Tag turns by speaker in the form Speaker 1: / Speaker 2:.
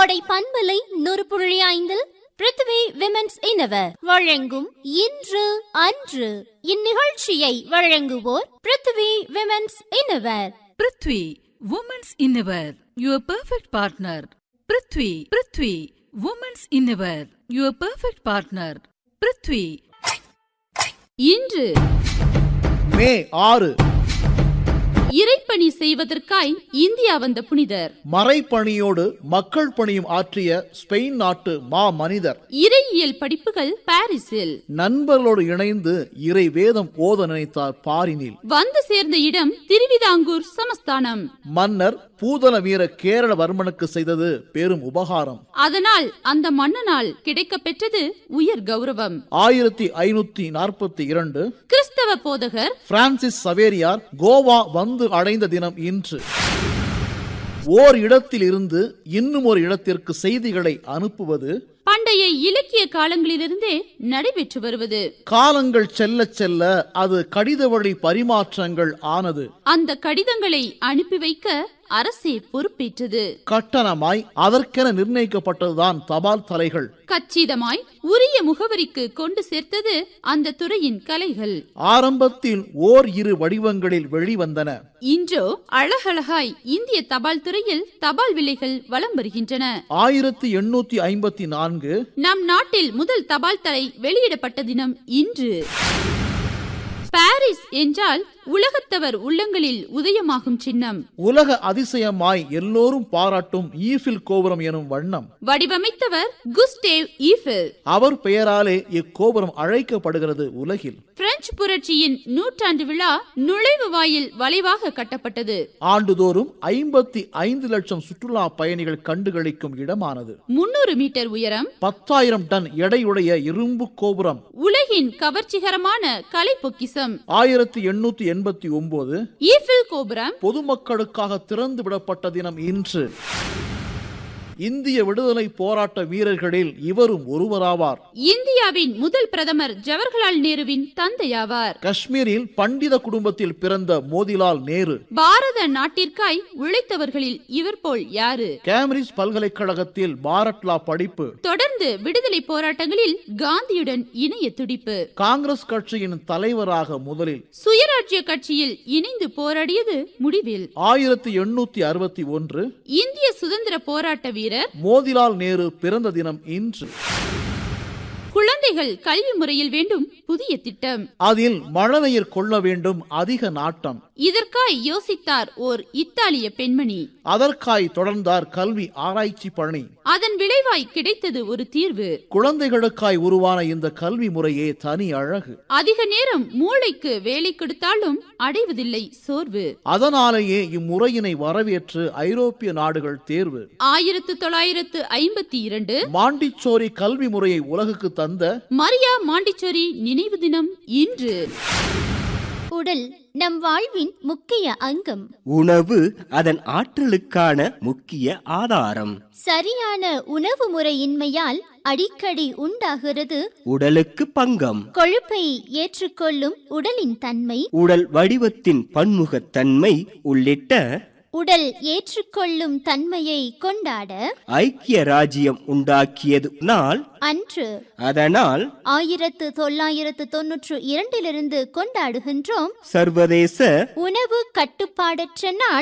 Speaker 1: கோடை பண்பலை நூறு புள்ளி ஐந்தில் பிருத்வி விமென்ஸ் இனவர் வழங்கும் இன்று அன்று இந்நிகழ்ச்சியை வழங்குவோர் Prithvi women's innerwear
Speaker 2: Prithvi women's innerwear your perfect partner Prithvi Prithvi women's innerwear your perfect partner Prithvi
Speaker 3: இன்று
Speaker 4: மே ஆறு
Speaker 3: இறைப்பணி செய்வதற்காய் இந்தியா வந்த புனிதர்
Speaker 4: மறைப்பணியோடு மக்கள் பணியும் ஆற்றிய ஸ்பெயின் நாட்டு மா மனிதர்
Speaker 3: இறையியல் படிப்புகள் பாரிஸில்
Speaker 4: நண்பர்களோடு இணைந்து இறை வேதம் ஓத நினைத்தார் பாரினில்
Speaker 3: வந்து சேர்ந்த இடம் திருவிதாங்கூர் சமஸ்தானம்
Speaker 4: மன்னர் பூதல வீர கேரளவர்மனுக்கு செய்தது பெரும் உபகாரம்
Speaker 3: அதனால் அந்த மன்னனால் கிடைக்கப் பெற்றது உயர் கௌரவம்
Speaker 4: ஆயிரத்தி ஐநூத்தி நாற்பத்தி இரண்டு
Speaker 3: கிறிஸ்தவ போதகர்
Speaker 4: பிரான்சிஸ் சவேரியார் கோவா வந்து அடைந்த தினம் இன்று ஓர் இடத்தில் இருந்து இன்னும் ஒரு இடத்திற்கு செய்திகளை அனுப்புவது
Speaker 3: பண்டைய இலக்கிய காலங்களிலிருந்தே நடைபெற்று வருவது
Speaker 4: காலங்கள் செல்ல செல்ல அது கடித வழி பரிமாற்றங்கள் ஆனது
Speaker 3: அந்த கடிதங்களை அனுப்பி வைக்க அரசே பொறுப்பேற்றது
Speaker 4: கட்டணமாய் அதற்கென நிர்ணயிக்கப்பட்டதுதான் தபால் தலைகள்
Speaker 3: கச்சிதமாய் உரிய முகவரிக்கு கொண்டு சேர்த்தது அந்த துறையின் கலைகள்
Speaker 4: ஆரம்பத்தில் ஓர் இரு வடிவங்களில் வெளிவந்தன
Speaker 3: இன்றோ அழகழகாய் இந்திய தபால் துறையில் தபால் விலைகள் வலம் வருகின்றன
Speaker 4: ஆயிரத்தி எண்ணூத்தி ஐம்பத்தி நான்கு
Speaker 3: நம் நாட்டில் முதல் தபால் தலை வெளியிடப்பட்ட தினம் இன்று பாரிஸ் என்றால் உலகத்தவர் உள்ளங்களில் உதயமாகும் சின்னம்
Speaker 4: உலக அதிசயமாய் எல்லோரும் பாராட்டும் ஈஃபில் கோபுரம் எனும் வண்ணம்
Speaker 3: வடிவமைத்தவர் குஸ்டேவ் ஈஃபில்
Speaker 4: அவர் பெயராலே இக்கோபுரம் அழைக்கப்படுகிறது உலகில்
Speaker 3: பிரெஞ்சு புரட்சியின் நூற்றாண்டு விழா நுழைவு வாயில் வளைவாக கட்டப்பட்டது
Speaker 4: ஆண்டுதோறும் ஐம்பத்தி ஐந்து லட்சம் சுற்றுலா பயணிகள் கண்டுகளிக்கும் இடமானது
Speaker 3: முன்னூறு மீட்டர் உயரம்
Speaker 4: பத்தாயிரம் டன் எடையுடைய இரும்பு கோபுரம்
Speaker 3: உலகின் கவர்ச்சிகரமான கலை பொக்கிசம்
Speaker 4: ஆயிரத்தி எண்ணூத்தி எண்பத்தி ஒன்பது
Speaker 3: ஈஃபில் கோபுரம்
Speaker 4: பொதுமக்களுக்காக திறந்து விடப்பட்ட தினம் இன்று இந்திய விடுதலை போராட்ட வீரர்களில் இவரும் ஒருவராவார்
Speaker 3: இந்தியாவின் முதல் பிரதமர் ஜவஹர்லால் நேருவின் தந்தையாவார்
Speaker 4: காஷ்மீரில் பண்டித குடும்பத்தில் பிறந்த மோதிலால் நேரு
Speaker 3: பாரத நாட்டிற்காய் உழைத்தவர்களில் இவர் போல் யாரு
Speaker 4: கேம்பிரிட்ஜ் பல்கலைக்கழகத்தில் பாரட்லா படிப்பு
Speaker 3: தொடர்ந்து விடுதலை போராட்டங்களில் காந்தியுடன் இணைய துடிப்பு
Speaker 4: காங்கிரஸ் கட்சியின் தலைவராக முதலில்
Speaker 3: சுயராஜ்ய கட்சியில் இணைந்து போராடியது முடிவில்
Speaker 4: ஆயிரத்தி எண்ணூத்தி அறுபத்தி ஒன்று
Speaker 3: இந்திய சுதந்திர போராட்ட வீரர்
Speaker 4: மோதிலால் நேரு பிறந்த தினம் இன்று
Speaker 3: குழந்தைகள் கல்வி முறையில் வேண்டும் புதிய திட்டம்
Speaker 4: அதில் மழலையர் கொள்ள வேண்டும் அதிக நாட்டம்
Speaker 3: இதற்காய் யோசித்தார் ஓர் இத்தாலிய பெண்மணி
Speaker 4: அதற்காய் தொடர்ந்தார் கல்வி ஆராய்ச்சி பணி
Speaker 3: அதன் விளைவாய் கிடைத்தது ஒரு தீர்வு
Speaker 4: குழந்தைகளுக்காய் உருவான இந்த கல்வி முறையே தனி அழகு
Speaker 3: அதிக நேரம் மூளைக்கு வேலை கொடுத்தாலும் அடைவதில்லை சோர்வு
Speaker 4: அதனாலேயே இம்முறையினை வரவேற்று ஐரோப்பிய நாடுகள் தேர்வு
Speaker 3: ஆயிரத்து தொள்ளாயிரத்து ஐம்பத்தி இரண்டு
Speaker 4: மாண்டிச்சோரி கல்வி முறையை உலகுக்கு தந்த
Speaker 3: மரியா மாண்டிச்சோரி நினைவு தினம் இன்று
Speaker 1: உடல் நம் வாழ்வின் முக்கிய அங்கம்
Speaker 5: உணவு அதன் ஆற்றலுக்கான முக்கிய ஆதாரம்
Speaker 1: சரியான உணவு முறையின்மையால் அடிக்கடி உண்டாகிறது
Speaker 5: உடலுக்கு பங்கம்
Speaker 1: கொழுப்பை ஏற்றுக்கொள்ளும் உடலின் தன்மை
Speaker 5: உடல் வடிவத்தின் பன்முகத்தன்மை உள்ளிட்ட
Speaker 1: உடல் ஏற்றுக்கொள்ளும் தன்மையை கொண்டாட
Speaker 5: ஐக்கிய ராஜ்யம் உண்டாக்கியது நாள்
Speaker 1: அன்று
Speaker 5: அதனால்
Speaker 1: ஆயிரத்து தொள்ளாயிரத்து தொன்னூற்று இரண்டிலிருந்து கொண்டாடுகின்றோம்
Speaker 5: சர்வதேச
Speaker 1: உணவு கட்டுப்பாடற்ற நாள்